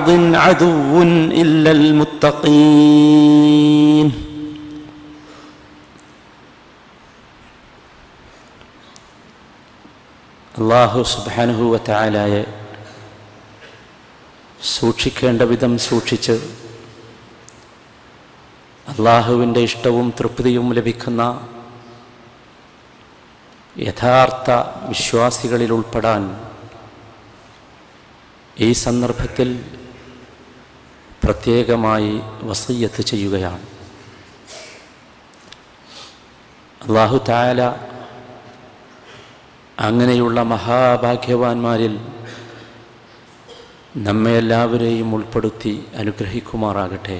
لبعض عدو إلا المتقين അള്ളാഹു സുബാനുഹുവ തായാലായെ സൂക്ഷിക്കേണ്ട വിധം സൂക്ഷിച്ച് അള്ളാഹുവിൻ്റെ ഇഷ്ടവും തൃപ്തിയും ലഭിക്കുന്ന യഥാർത്ഥ വിശ്വാസികളിൽ ഉൾപ്പെടാൻ ഈ സന്ദർഭത്തിൽ പ്രത്യേകമായി വസയ്യത്ത് ചെയ്യുകയാണ് അള്ളാഹു തായാല അങ്ങനെയുള്ള മഹാഭാഗ്യവാന്മാരിൽ നമ്മെ എല്ലാവരെയും ഉൾപ്പെടുത്തി അനുഗ്രഹിക്കുമാറാകട്ടെ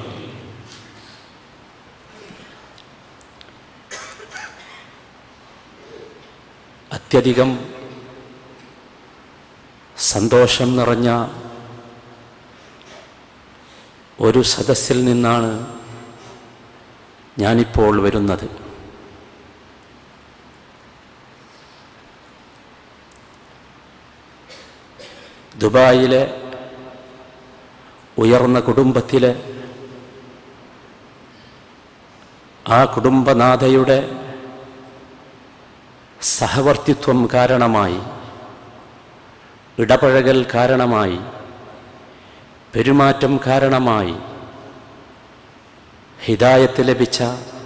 അത്യധികം സന്തോഷം നിറഞ്ഞ ഒരു സദസ്സിൽ നിന്നാണ് ഞാനിപ്പോൾ വരുന്നത് ദുബായിലെ ഉയർന്ന കുടുംബത്തിലെ ആ കുടുംബനാഥയുടെ സഹവർത്തിത്വം കാരണമായി ഇടപഴകൽ കാരണമായി പെരുമാറ്റം കാരണമായി ഹിതായത്ത് ലഭിച്ച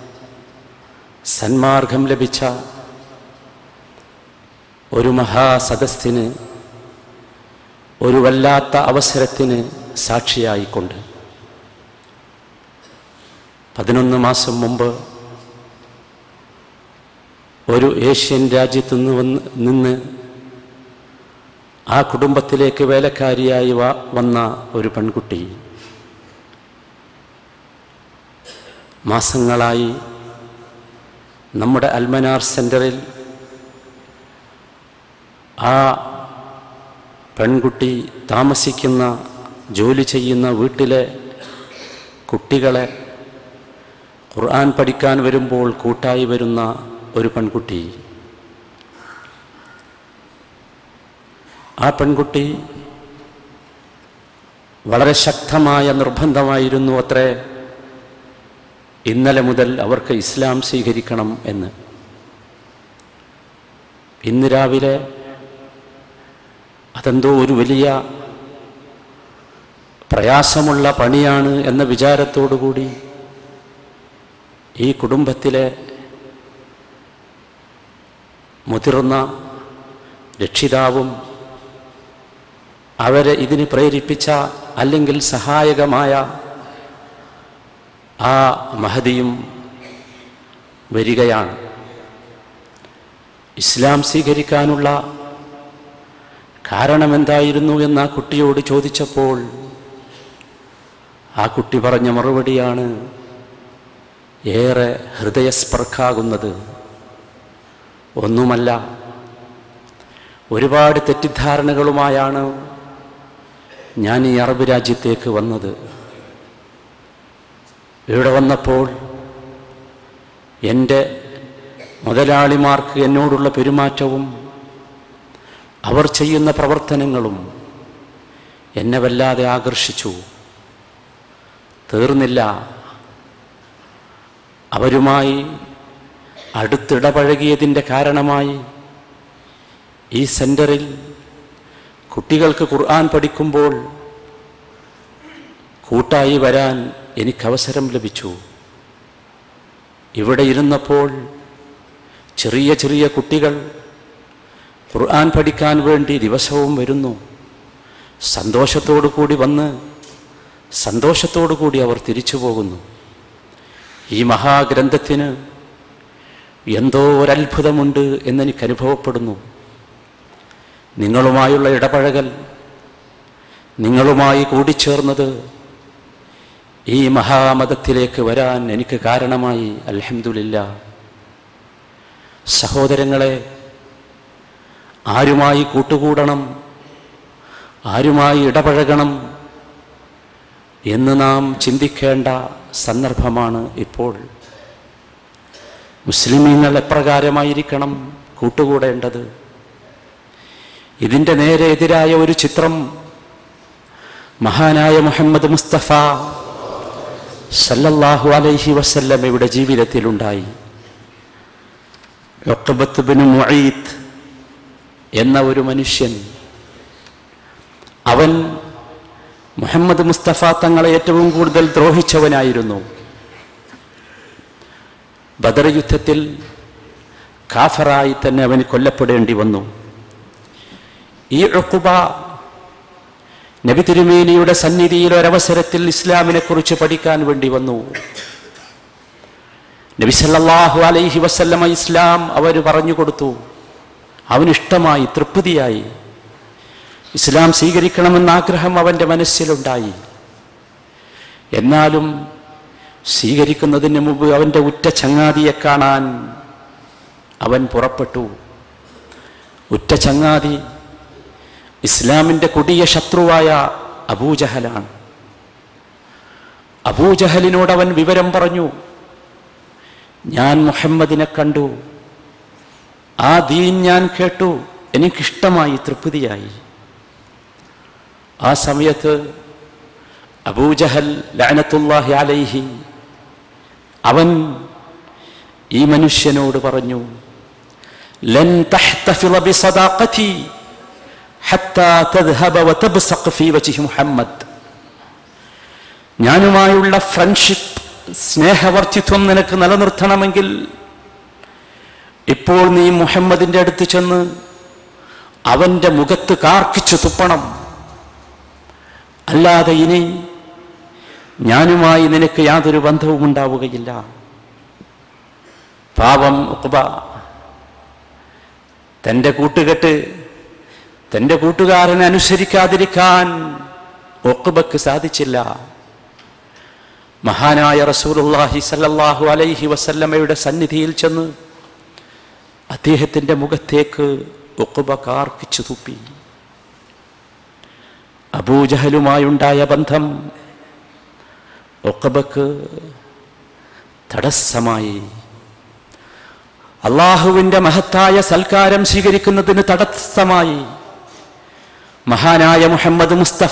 സന്മാർഗം ലഭിച്ച ഒരു മഹാസദസ്സിന് ഒരു വല്ലാത്ത അവസരത്തിന് സാക്ഷിയായിക്കൊണ്ട് പതിനൊന്ന് മാസം മുമ്പ് ഒരു ഏഷ്യൻ രാജ്യത്തു നിന്ന് വന്ന് നിന്ന് ആ കുടുംബത്തിലേക്ക് വേലക്കാരിയായി വ വന്ന ഒരു പെൺകുട്ടി മാസങ്ങളായി നമ്മുടെ അൽമനാർ സെൻറ്ററിൽ ആ പെൺകുട്ടി താമസിക്കുന്ന ജോലി ചെയ്യുന്ന വീട്ടിലെ കുട്ടികളെ ഖുർആൻ പഠിക്കാൻ വരുമ്പോൾ കൂട്ടായി വരുന്ന ഒരു പെൺകുട്ടി ആ പെൺകുട്ടി വളരെ ശക്തമായ നിർബന്ധമായിരുന്നു അത്രേ ഇന്നലെ മുതൽ അവർക്ക് ഇസ്ലാം സ്വീകരിക്കണം എന്ന് ഇന്ന് രാവിലെ അതെന്തോ ഒരു വലിയ പ്രയാസമുള്ള പണിയാണ് എന്ന വിചാരത്തോടുകൂടി ഈ കുടുംബത്തിലെ മുതിർന്ന രക്ഷിതാവും അവരെ ഇതിന് പ്രേരിപ്പിച്ച അല്ലെങ്കിൽ സഹായകമായ ആ മഹതിയും വരികയാണ് ഇസ്ലാം സ്വീകരിക്കാനുള്ള കാരണമെന്തായിരുന്നു എന്ന് ആ കുട്ടിയോട് ചോദിച്ചപ്പോൾ ആ കുട്ടി പറഞ്ഞ മറുപടിയാണ് ഏറെ ഹൃദയസ്പർക്കാകുന്നത് ഒന്നുമല്ല ഒരുപാട് തെറ്റിദ്ധാരണകളുമായാണ് ഞാൻ ഈ അറബ് രാജ്യത്തേക്ക് വന്നത് ഇവിടെ വന്നപ്പോൾ എൻ്റെ മുതലാളിമാർക്ക് എന്നോടുള്ള പെരുമാറ്റവും അവർ ചെയ്യുന്ന പ്രവർത്തനങ്ങളും എന്നെ വല്ലാതെ ആകർഷിച്ചു തീർന്നില്ല അവരുമായി അടുത്തിടപഴകിയതിൻ്റെ കാരണമായി ഈ സെൻറ്ററിൽ കുട്ടികൾക്ക് ഖുർആൻ പഠിക്കുമ്പോൾ കൂട്ടായി വരാൻ എനിക്ക് അവസരം ലഭിച്ചു ഇവിടെ ഇരുന്നപ്പോൾ ചെറിയ ചെറിയ കുട്ടികൾ ഖുർആൻ പഠിക്കാൻ വേണ്ടി ദിവസവും വരുന്നു സന്തോഷത്തോടു കൂടി വന്ന് സന്തോഷത്തോടു കൂടി അവർ തിരിച്ചു പോകുന്നു ഈ മഹാഗ്രന്ഥത്തിന് എന്തോ ഒരത്ഭുതമുണ്ട് എന്നെനിക്ക് അനുഭവപ്പെടുന്നു നിങ്ങളുമായുള്ള ഇടപഴകൽ നിങ്ങളുമായി കൂടിച്ചേർന്നത് ഈ മഹാമതത്തിലേക്ക് വരാൻ എനിക്ക് കാരണമായി അൽഹംദുലില്ല സഹോദരങ്ങളെ ആരുമായി കൂട്ടുകൂടണം ആരുമായി ഇടപഴകണം എന്ന് നാം ചിന്തിക്കേണ്ട സന്ദർഭമാണ് ഇപ്പോൾ മുസ്ലിമീങ്ങൾ എപ്രകാരമായിരിക്കണം കൂട്ടുകൂടേണ്ടത് ഇതിൻ്റെ നേരെ എതിരായ ഒരു ചിത്രം മഹാനായ മുഹമ്മദ് മുസ്തഫ സല്ലല്ലാഹു അലൈഹി വസല്ലമയുടെ ജീവിതത്തിലുണ്ടായി ഉഖബത്ത് ബിൻ മുഈത്ത് എന്ന ഒരു മനുഷ്യൻ അവൻ മുഹമ്മദ് മുസ്തഫ തങ്ങളെ ഏറ്റവും കൂടുതൽ ദ്രോഹിച്ചവനായിരുന്നു ബദർ യുദ്ധത്തിൽ കാഫറായി തന്നെ അവന് കൊല്ലപ്പെടേണ്ടി വന്നു ഈ ഉഖുബ നബി തിരുമേനിയുടെ സന്നിധിയിൽ ഒരവസരത്തിൽ ഇസ്ലാമിനെ കുറിച്ച് പഠിക്കാൻ വേണ്ടി വന്നു നബി സല്ലല്ലാഹു അലൈഹി വസല്ലമ ഇസ്ലാം അവർ പറഞ്ഞു കൊടുത്തു അവനിഷ്ടമായി തൃപ്തിയായി ഇസ്ലാം സ്വീകരിക്കണമെന്ന ആഗ്രഹം അവൻ്റെ മനസ്സിലുണ്ടായി എന്നാലും സ്വീകരിക്കുന്നതിന് മുമ്പ് അവൻ്റെ ഉറ്റ ചങ്ങാതിയെ കാണാൻ അവൻ പുറപ്പെട്ടു ഉറ്റ ചങ്ങാതി ഇസ്ലാമിൻ്റെ കൊടിയ ശത്രുവായ അബൂജഹലാണ് അബൂജഹലിനോട് അവൻ വിവരം പറഞ്ഞു ഞാൻ മുഹമ്മദിനെ കണ്ടു ആ ദീൻ ഞാൻ കേട്ടു എനിക്കിഷ്ടമായി തൃപ്തിയായി ആ സമയത്ത് അബൂജഹൽ ലഅനത്തുല്ലാഹി അലൈഹി അവൻ ഈ മനുഷ്യനോട് പറഞ്ഞു ലൻ തഹ്തഫിള ബിസദാഖതി ഹത്താ തദ്ഹബ വതബ്സഖ ഫീ വജ്ഹി മുഹമ്മദ് ഞാനുമായുള്ള ഫ്രണ്ട്ഷിപ്പ് സ്നേഹവർത്തിത്വം നിനക്ക് നിലനിർത്തണമെങ്കിൽ ഇപ്പോൾ നീ മുഹമ്മദിന്റെ അടുത്ത് ചെന്ന് അവന്റെ മുഖത്ത് കാർക്കിച്ചു തുപ്പണം അല്ലാതെ ഇനി ഞാനുമായി നിനക്ക് യാതൊരു ബന്ധവും ഉണ്ടാവുകയില്ല പാവം ഉഖബ തൻ്റെ കൂട്ടുകെട്ട് തൻ്റെ കൂട്ടുകാരനെ അനുസരിക്കാതിരിക്കാൻ ഒക്കുബക്ക് സാധിച്ചില്ല മഹാനായ റസൂലുള്ളാഹി സല്ലല്ലാഹു അലൈഹി വസല്ലമയുടെ സന്നിധിയിൽ ചെന്ന് അദ്ദേഹത്തിൻ്റെ മുഖത്തേക്ക് ഒക്കുബ കാർക്കിച്ചു തുപ്പി അബൂജഹലുമായുണ്ടായ ബന്ധം ഒക്കബക്ക് തടസ്സമായി അള്ളാഹുവിൻ്റെ മഹത്തായ സൽക്കാരം സ്വീകരിക്കുന്നതിന് തടസ്സമായി മഹാനായ മുഹമ്മദ് മുസ്തഫ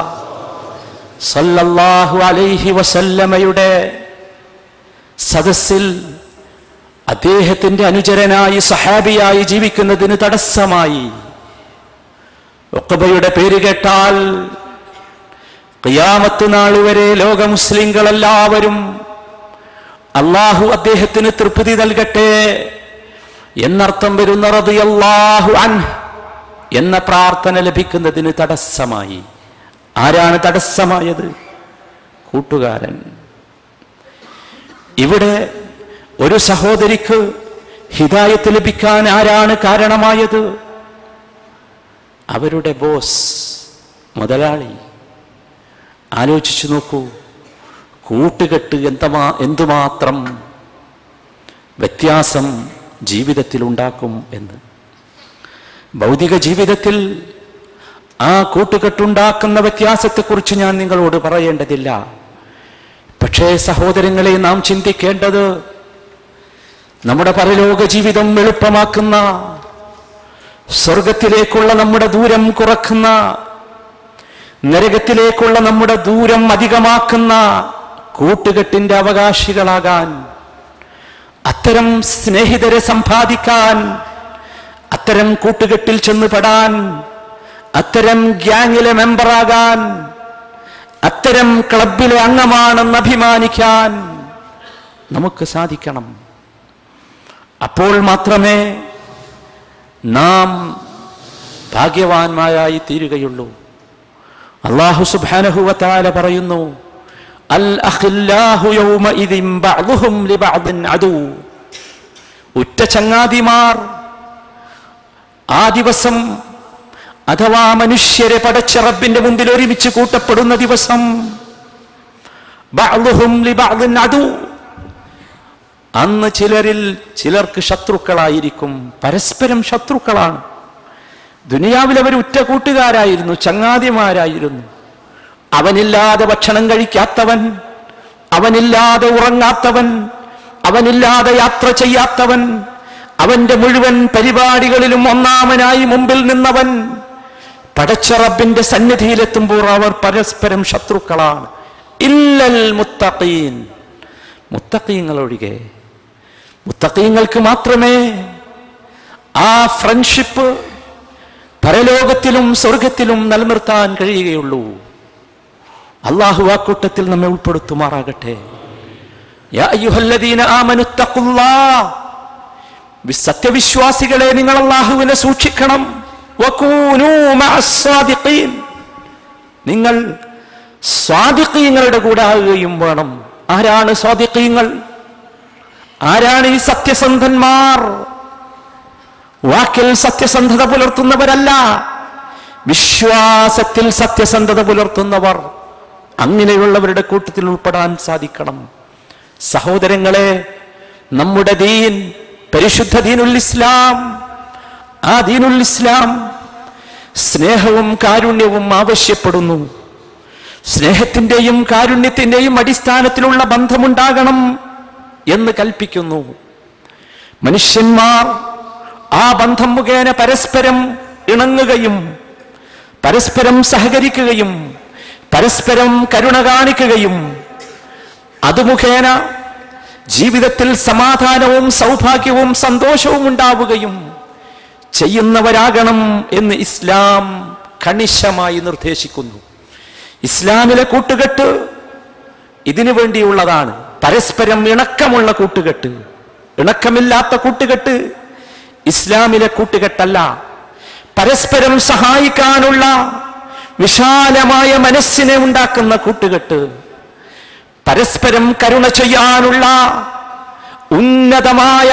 സല്ലല്ലാഹു അലൈഹി വസല്ലമയുടെ സദസ്സിൽ അദ്ദേഹത്തിൻ്റെ അനുചരനായി സഹാബിയായി ജീവിക്കുന്നതിന് തടസ്സമായി ഒക്കബയുടെ പേര് കേട്ടാൽ ഖിയാമത്ത് നാൾ വരെ ലോക മുസ്ലിങ്ങളെല്ലാവരും അള്ളാഹു അദ്ദേഹത്തിന് തൃപ്തി നൽകട്ടെ എന്നർത്ഥം വരുന്ന റളിയല്ലാഹു അൻഹ് എന്ന പ്രാർത്ഥന ലഭിക്കുന്നതിന് തടസ്സമായി ആരാണ് തടസ്സമായത് കൂട്ടുകാരൻ ഇവിടെ ഒരു സഹോദരിക്ക് ഹിദായത്ത് ലഭിക്കാൻ ആരാണ് കാരണമായത് അവരുടെ ബോസ് മുതലാളി ആലോചിച്ചു നോക്കൂ കൂട്ടുകെട്ട് എന്തമാ എന്തുമാത്രം വ്യത്യാസം ജീവിതത്തിൽ ഉണ്ടാക്കും എന്ന് ഭൗതിക ജീവിതത്തിൽ ആ കൂട്ടുകെട്ടുണ്ടാക്കുന്ന വ്യത്യാസത്തെക്കുറിച്ച് ഞാൻ നിങ്ങളോട് പറയേണ്ടതില്ല പക്ഷേ സഹോദരങ്ങളെ നാം ചിന്തിക്കേണ്ടത് നമ്മുടെ പരലോക ജീവിതം എളുപ്പമാക്കുന്ന സ്വർഗത്തിലേക്കുള്ള നമ്മുടെ ദൂരം കുറക്കുന്ന നരകത്തിലേക്കുള്ള നമ്മുടെ ദൂരം അധികമാക്കുന്ന കൂട്ടുകെട്ടിന്റെ അവകാശികളാകാൻ അത്തരം സ്നേഹിതരെ സമ്പാദിക്കാൻ അത്തരം കൂട്ടുകെട്ടിൽ ചെന്ന് പെടാൻ അത്തരം ഗ്യാങ്ങിലെ മെമ്പറാകാൻ അത്തരം ക്ലബിലെ അംഗമാണെന്ന് അഭിമാനിക്കാൻ നമുക്ക് സാധിക്കണം അപ്പോൾ മാത്രമേ നാം ഭാഗ്യവാന്മാരായി തീരുകയുള്ളൂ അള്ളാഹു സുബ്ഹാനഹുവതാല പറയുന്നു അൽ അഖില്ലാഹു യൗമഇദിൻ ബഅദുഹും ലിബഅദിൻ അദു ഉറ്റ ചങ്ങാതിമാർ ആ ദിവസം അഥവാ മനുഷ്യരെ പടച്ച റബ്ബിന്റെ മുമ്പിൽ ഒരുമിച്ച് കൂട്ടപ്പെടുന്ന ദിവസം ബഅദുഹും ലിബഅദിൻ അദു അന്ന് ചിലരിൽ ചിലർക്ക് ശത്രുക്കളായിരിക്കും പരസ്പരം ശത്രുക്കളാണ് ദുനിയാവിൽ അവർ ഉറ്റ കൂട്ടുകാരായിരുന്നു ചങ്ങാതിമാരായിരുന്നു അവനില്ലാതെ ഭക്ഷണം കഴിക്കാത്തവൻ അവനില്ലാതെ ഉറങ്ങാത്തവൻ അവനില്ലാതെ യാത്ര ചെയ്യാത്തവൻ അവന്റെ മുഴുവൻ പരിപാടികളിലും ഒന്നാമനായി മുമ്പിൽ നിന്നവൻ പടച്ച റബ്ബിന്റെ സന്നിധിയിലെത്തുമ്പോൾ അവർ പരസ്പരം ശത്രുക്കളാണ് ഇല്ലൽ മുത്തഖീൻ മുത്തഖീങ്ങൾ ഒഴികെ മുത്തഖീങ്ങൾക്ക് മാത്രമേ ആ ഫ്രണ്ട്ഷിപ്പ് പരലോകത്തിലും സ്വർഗത്തിലും നിലനിർത്താൻ കഴിയുകയുള്ളൂ അള്ളാഹു ആ കൂട്ടത്തിൽ നമ്മെ ഉൾപ്പെടുത്തുമാറാകട്ടെ യാ അയ്യുഹല്ലദീന ആമനു തഖുല്ലാഹ്. വി- സത്യവിശ്വാസികളെ നിങ്ങൾ അള്ളാഹുവിനെ സൂക്ഷിക്കണം വകൂനൂ മഅസ്സാദിഖീൻ. നിങ്ങൾ സ്വാദിഖീങ്ങളുടെ കൂടെ ആകുകയും വേണം ആരാണ് സ്വാദിഖീങ്ങൾ ആരാണ് ഈ സത്യസന്ധന്മാർ വാക്കിൽ സത്യസന്ധത പുലർത്തുന്നവരല്ല വിശ്വാസത്തിൽ സത്യസന്ധത പുലർത്തുന്നവർ അങ്ങനെയുള്ളവരുടെ കൂട്ടത്തിൽ ഉൾപ്പെടാൻ സാധിക്കണം സഹോദരങ്ങളെ നമ്മുടെ ദീൻ പരിശുദ്ധ ദീനുൽ ഇസ്ലാം ആ ദീനുൽ ഇസ്ലാം സ്നേഹവും കാരുണ്യവും ആവശ്യപ്പെടുന്നു സ്നേഹത്തിന്റെയും കാരുണ്യത്തിന്റെയും അടിസ്ഥാനത്തിലുള്ള ബന്ധമുണ്ടാകണം എന്ന് കൽപ്പിക്കുന്നു മനുഷ്യന്മാർ ആ ബന്ധം മുഖേന പരസ്പരം ഇണങ്ങുകയും പരസ്പരം സഹകരിക്കുകയും പരസ്പരം കരുണ കാണിക്കുകയും അത് മുഖേന ജീവിതത്തിൽ സമാധാനവും സൗഭാഗ്യവും സന്തോഷവും ഉണ്ടാവുകയും ചെയ്യുന്നവരാകണം എന്ന് ഇസ്ലാം കണിശമായി നിർദ്ദേശിക്കുന്നു ഇസ്ലാമിലെ കൂട്ടുകെട്ട് ഇതിനു വേണ്ടിയുള്ളതാണ് പരസ്പരം ഇണക്കമുള്ള കൂട്ടുകെട്ട് ഇണക്കമില്ലാത്ത കൂട്ടുകെട്ട് ഇസ്ലാമിലെ കൂട്ടുകെട്ടല്ല പരസ്പരം സഹായിക്കാനുള്ള വിശാലമായ മനസ്സിനെ ഉണ്ടാക്കുന്ന കൂട്ടുകെട്ട് പരസ്പരം കരുണ ചെയ്യാനുള്ള ഉന്നതമായ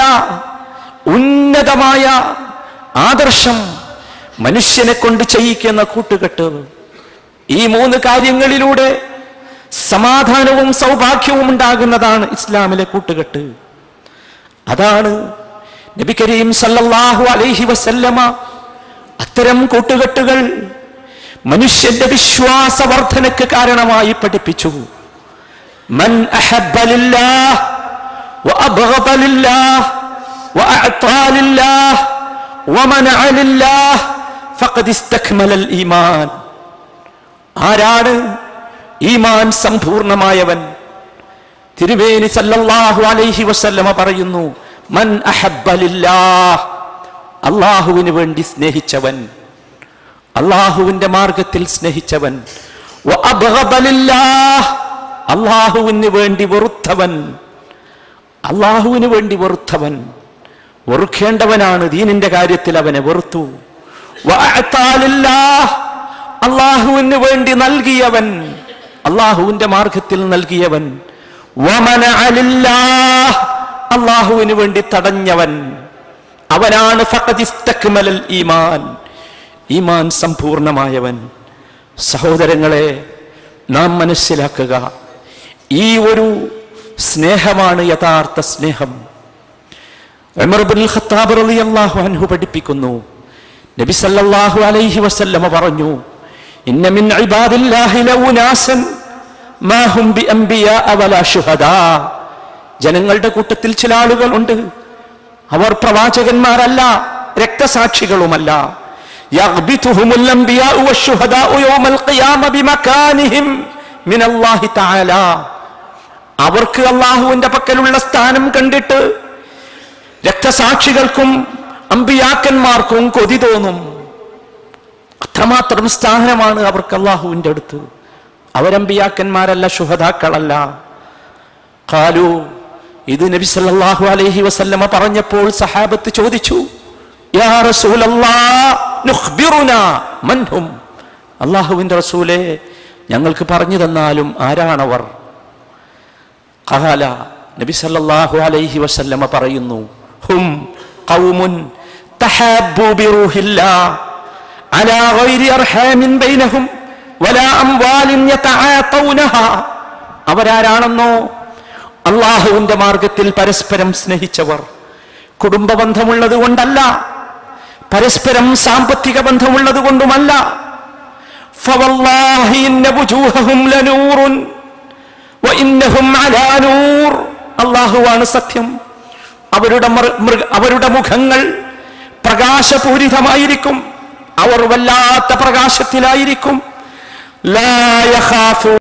ഉന്നതമായ ആദർശം മനുഷ്യനെ കൊണ്ട് ചെയ്യിക്കുന്ന കൂട്ടുകെട്ട് ഈ മൂന്ന് കാര്യങ്ങളിലൂടെ സമാധാനവും സൗഭാഗ്യവും ഉണ്ടാകുന്നതാണ് ഇസ്ലാമിലെ കൂട്ടുകെട്ട് അതാണ് നബി കരീം സല്ലല്ലാഹു അലൈഹി വസല്ലമ അത്തരം കൂട്ടുകെട്ടുകൾ മനുഷ്യന്റെ വിശ്വാസവർദ്ധനയ്ക്ക് കാരണമായി പഠിപ്പിച്ചു من أحب لله وأبغض لله وأعطى لله ومنع لله فقد استكمل الإيمان ആരാണ് ഈമാൻ സമ്പൂർണമായവൻ തിരുവേനി സല്ലല്ലാഹു അലൈഹി വസല്ലമ പറയുന്നു മൻ അഹബ്ബ ലില്ലാഹ് അള്ളാഹുവിന് വേണ്ടി സ്നേഹിച്ചവൻ അള്ളാഹുവിന്റെ മാർഗത്തിൽ സ്നേഹിച്ചവൻ വ അബ്ഗദ ലില്ലാഹ് അള്ളാഹുവിന് വേണ്ടി വെറുത്തവൻ അള്ളാഹുവിന് വേണ്ടി വെറുത്തവൻ വെറുക്കേണ്ടവനാണ് ദീനിന്റെ കാര്യത്തിൽ അവനെ വെറുത്തു വ അഅ്താ ലില്ലാഹ് അള്ളാഹുവിന് വേണ്ടി നൽകിയവൻ അള്ളാഹുവിന്റെ മാർഗത്തിൽ നൽകിയവൻ വമനഅ ലില്ലാഹ് അള്ളാഹുവിന് വേണ്ടി തടഞ്ഞവൻ അവനാണ് ഫഖദിസ്തക്മലൽ ഈമാൻ ഈമാൻ സമ്പൂർണമായവൻ സഹോദരങ്ങളെ നാം മനസ്സിലാക്കുക ഈ ഒരു സ്നേഹമാണ് യഥാർത്ഥ സ്നേഹം ഉമർ ഇബ്നുൽ ഖത്താബ് റളിയല്ലാഹു അൻഹു പഠിപ്പിക്കുന്നു നബി സല്ലല്ലാഹു അലൈഹി വസല്ലമ പറഞ്ഞു ഇന്ന മിൻ ഇബാദില്ലാഹി ലൗനാസൻ മാ ഹും ബിഅംബിയാ വലാ ശുഹദാ ജനങ്ങളുടെ കൂട്ടത്തിൽ ചില ആളുകൾ ഉണ്ട് അവർ പ്രവാചകന്മാരല്ല രക്തസാക്ഷികളുമല്ല يغبطهم الأنبياء والشهداء يوم القيامة بمكانهم من الله تعالى അവർക്ക് അള്ളാഹുവിന്റെ പക്കലുള്ള സ്ഥാനം കണ്ടിട്ട് രക്തസാക്ഷികൾക്കും അമ്പിയാക്കന്മാർക്കും കൊതി തോന്നും അത്രമാത്രം സ്ഥാനമാണ് അവർക്ക് അള്ളാഹുവിന്റെ അടുത്ത് അവരമ്പിയാക്കന്മാരല്ല ശുഹതാക്കളല്ല കാലു ഇത് നബി സല്ലല്ലാഹു അലൈഹി വസല്ലമ പറഞ്ഞപ്പോൾ സഹാബത്ത് ചോദിച്ചു യാ റസൂലല്ലാഹ് നുഖ്ബിറുനാ മൻ ഹും അള്ളാഹുവിന്റെ റസൂലെ ഞങ്ങൾക്ക് പറഞ്ഞു തന്നാലും ആരാണവർ ഖാല നബി സല്ലല്ലാഹു അലൈഹി വസല്ലമ പറയുന്നു ഹും ഖൗമുൻ തഹാബ്ബു ബിറൂഹില്ലാ അലാ ഗൈരി അർഹാമിൻ ബൈനഹും വലാ അംവാലിൻ യതആതൗനഹാ അവരാരാണെന്നോ അള്ളാഹുവിന്റെ മാർഗത്തിൽ പരസ്പരം സ്നേഹിച്ചവർ കുടുംബ ബന്ധമുള്ളത് കൊണ്ടല്ല പരസ്പരം സാമ്പത്തിക ബന്ധമുള്ളത് കൊണ്ടുമല്ല فوالله إن وجوههم لنور وإنهم على نور അള്ളാഹുവാണ് സത്യം അവരുടെ മൃ- മൃഗ- അവരുടെ മുഖങ്ങൾ പ്രകാശപൂരിതമായിരിക്കും അവർ വല്ലാത്ത പ്രകാശത്തിലായിരിക്കും ലാ യഖാഫു